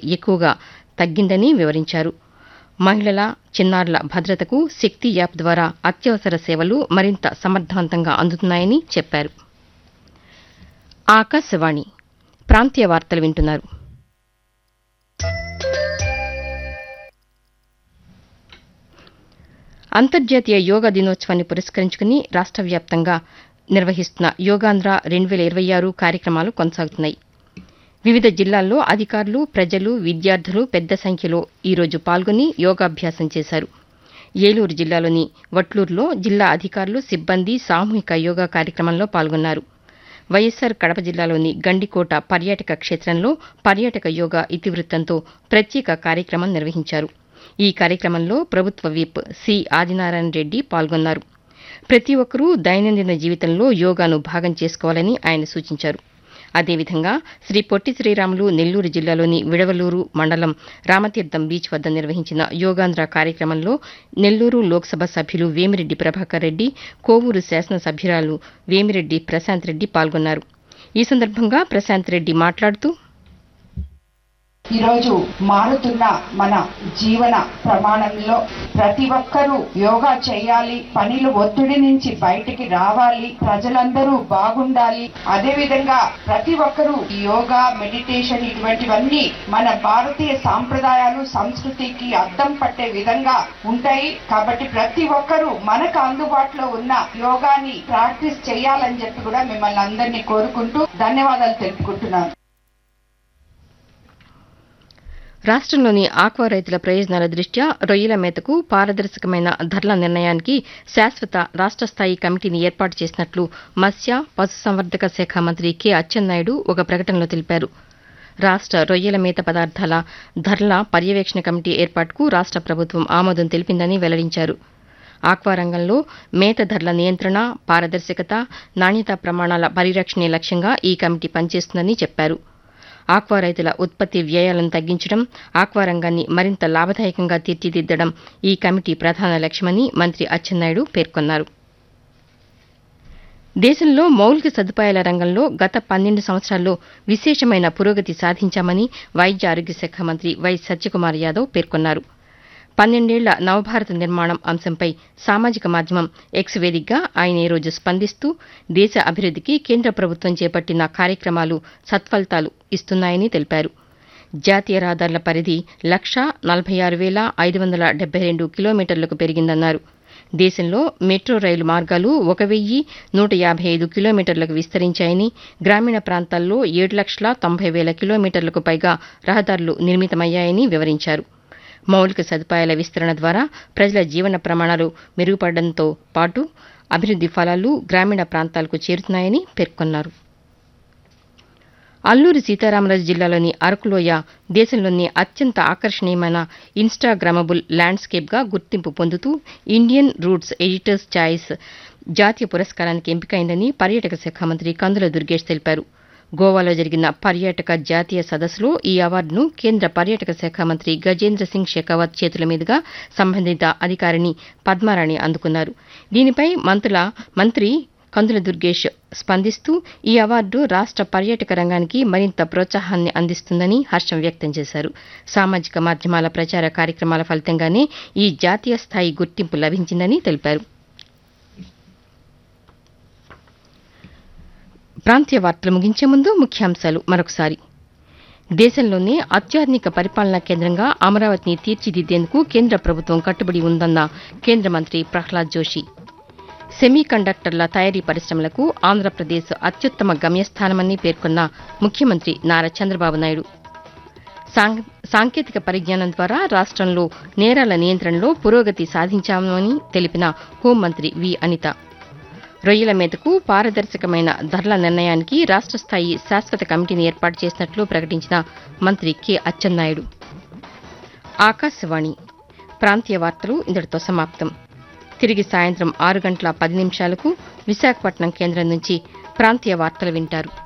ఎక్కువగా తగ్గిందని వివరించారు మహిళల చిన్నారుల భద్రతకు శక్తి యాప్ ద్వారా అత్యవసర సేవలు మరింత సమర్థవంతంగా అందుతున్నాయని చెప్పారు ఆకాశవాణి ప్రాంతీయ వార్తలు వింటున్నారు అంతర్జాతీయ యోగా దినోత్సవాన్ని పురస్కరించుకుని రాష్ట్ర వ్యాప్తంగా నిర్వహిస్తున్న యోగాంధ్ర రెండు వేల ఇరవై ఆరు కార్యక్రమాలు కొనసాగుతున్నాయి వివిధ జిల్లాల్లో అధికారులు ప్రజలు విద్యార్థులు పెద్ద సంఖ్యలో ఈరోజు పాల్గొని యోగాభ్యాసం చేశారు ఏలూరు జిల్లాలోని వట్లూరులో జిల్లా అధికారులు సిబ్బంది సామూహిక యోగా కార్యక్రమంలో పాల్గొన్నారు వైఎస్సార్ కడప జిల్లాలోని గండికోట పర్యాటక క్షేత్రంలో పర్యాటక యోగా ఇతివృత్తంతో ప్రత్యేక కార్యక్రమం నిర్వహించారు ఈ కార్యక్రమంలో ప్రభుత్వ విప్ సి ఆదినారాయణ రెడ్డి పాల్గొన్నారు ప్రతి ఒక్కరూ దైనందిన జీవితంలో యోగాను భాగం చేసుకోవాలని ఆయన సూచించారు అదేవిధంగా శ్రీ పొట్టి శ్రీరాములు నెల్లూరు జిల్లాలోని విడవలూరు మండలం రామతీర్థం బీచ్ వద్ద నిర్వహించిన యోగాంధ్ర కార్యక్రమంలో నెల్లూరు లోక్సభ సభ్యులు వేమిరెడ్డి ప్రభాకర్ రెడ్డి కోవూరు శాసనసభ్యురాలు వేమిరెడ్డి ప్రశాంత్ రెడ్డి పాల్గొన్నారు ఈ సందర్భంగా ప్రశాంత్ రెడ్డి మాట్లాడుతూ ఈరోజు మారుతున్న మన జీవన ప్రమాణంలో ప్రతి ఒక్కరూ యోగా చేయాలి పనులు ఒత్తిడి నుంచి బయటికి రావాలి ప్రజలందరూ బాగుండాలి అదే విధంగా ప్రతి ఒక్కరూ ఈ యోగా మెడిటేషన్ ఇటువంటివన్నీ మన భారతీయ సాంప్రదాయాలు సంస్కృతికి అద్దం పట్టే విధంగా ఉంటాయి కాబట్టి ప్రతి ఒక్కరూ మనకు అందుబాటులో ఉన్న యోగాని ప్రాక్టీస్ చేయాలని చెప్పి కూడా మిమ్మల్ని అందరినీ కోరుకుంటూ ధన్యవాదాలు తెలుపుకుంటున్నాను రాష్ట్రంలోని ఆక్వా రైతుల ప్రయోజనాల దృష్ట్యా రొయ్యల మేతకు పారదర్శకమైన ధరల నిర్ణయానికి శాశ్వత రాష్ట్ర స్థాయి కమిటీని ఏర్పాటు చేసినట్లు మత్స్య పశుసంవర్ధక శాఖ మంత్రి కె అచ్చెన్నాయుడు ఒక ప్రకటనలో తెలిపారు రాష్ట్ర రొయ్యల మేత పదార్థాల ధరల పర్యవేక్షణ కమిటీ ఏర్పాటుకు రాష్ట్ర ప్రభుత్వం ఆమోదం తెలిపిందని వెల్లడించారు ఆక్వా రంగంలో మేత ధరల నియంత్రణ పారదర్శకత నాణ్యతా ప్రమాణాల పరిరక్షణే లక్ష్యంగా ఈ కమిటీ పనిచేస్తుందని చెప్పారు ఆక్వా రైతుల ఉత్పత్తి వ్యయాలను తగ్గించడం ఆక్వా రంగాన్ని మరింత లాభదాయకంగా తీర్చిదిద్దడం ఈ కమిటీ ప్రధాన లక్ష్యమని మంత్రి అచ్చెన్నాయుడు పేర్కొన్నారు దేశంలో మౌలిక సదుపాయాల రంగంలో గత పన్నెండు సంవత్సరాల్లో విశేషమైన పురోగతి సాధించామని వైద్య ఆరోగ్య శాఖ మంత్రి వై సత్యకుమార్ యాదవ్ పేర్కొన్నారు పన్నెండేళ్ల నవభారత నిర్మాణం అంశంపై సామాజిక మాధ్యమం ఎక్స్ వేదికగా ఆయన ఈరోజు స్పందిస్తూ దేశ అభివృద్దికి కేంద్ర ప్రభుత్వం చేపట్టిన కార్యక్రమాలు సత్ఫలితాలు ఇస్తున్నాయని తెలిపారు జాతీయ రహదారుల పరిధి లక్షా నలభై ఆరు వేల ఐదు వందల డెబ్బై రెండు కిలోమీటర్లకు పెరిగిందన్నారు దేశంలో మెట్రో రైలు మార్గాలు ఒక వెయ్యి నూట యాభై ఐదు కిలోమీటర్లకు విస్తరించాయని గ్రామీణ ప్రాంతాల్లో ఏడు లక్షల తొంభై వేల కిలోమీటర్లకు పైగా రహదారులు నిర్మితమయ్యాయని వివరించారు మౌలిక సదుపాయాల విస్తరణ ద్వారా ప్రజల జీవన ప్రమాణాలు మెరుగుపడడంతో పాటు అభివృద్ది ఫలాలు గ్రామీణ ప్రాంతాలకు చేరుతున్నాయని పేర్కొన్నారు అల్లూరి సీతారామరాజు జిల్లాలోని అరకులోయ దేశంలోని అత్యంత ఆకర్షణీయమైన ఇన్స్టాగ్రామబుల్ ల్యాండ్స్కేప్గా గుర్తింపు పొందుతూ ఇండియన్ రూట్స్ ఎడిటర్స్ ఛాయిస్ జాతీయ పురస్కారానికి ఎంపికైందని పర్యాటక శాఖ మంత్రి కందుల దుర్గేష్ తెలిపారు గోవాలో జరిగిన పర్యాటక జాతీయ సదస్సులో ఈ అవార్డును కేంద్ర పర్యాటక శాఖ మంత్రి గజేంద్ర సింగ్ షెకావత్ చేతుల మీదుగా సంబంధిత అధికారిని పద్మారాణి అందుకున్నారు దీనిపై మంత్రుల మంత్రి కందుల దుర్గేష్ స్పందిస్తూ ఈ అవార్డు రాష్ట్ర పర్యాటక రంగానికి మరింత ప్రోత్సాహాన్ని అందిస్తుందని హర్షం వ్యక్తం చేశారు సామాజిక మాధ్యమాల ప్రచార కార్యక్రమాల ఫలితంగానే ఈ జాతీయ స్థాయి గుర్తింపు లభించిందని తెలిపారు ప్రాంతీయ వార్తలు ముగించే ముందు ముఖ్యాంశాలు మరొకసారి దేశంలోనే అత్యాధునిక పరిపాలనా కేంద్రంగా అమరావతిని తీర్చిదిద్దేందుకు కేంద్ర ప్రభుత్వం కట్టుబడి ఉందన్న కేంద్ర మంత్రి ప్రహ్లాద్ జోషి సెమీ కండక్టర్ల తయారీ పరిశ్రమలకు ఆంధ్రప్రదేశ్ అత్యుత్తమ గమ్యస్థానమని పేర్కొన్న ముఖ్యమంత్రి నారా చంద్రబాబు నాయుడు సాంకేతిక పరిజ్ఞానం ద్వారా రాష్ట్రంలో నేరాల నియంత్రణలో పురోగతి సాధించామని తెలిపిన హోంమంత్రి వి అనిత రొయ్యల మేతకు పారదర్శకమైన ధరల నిర్ణయానికి రాష్ట్ర స్థాయి శాశ్వత కమిటీని ఏర్పాటు చేసినట్లు ప్రకటించిన మంత్రి కె అచ్చెన్నాయుడు ఆకాశవాణి ప్రాంతీయ వార్తలు ఇంతటితో సమాప్తం తిరిగి సాయంత్రం ఆరు గంటల పది నిమిషాలకు విశాఖపట్నం కేంద్రం నుంచి ప్రాంతీయ వార్తలు వింటారు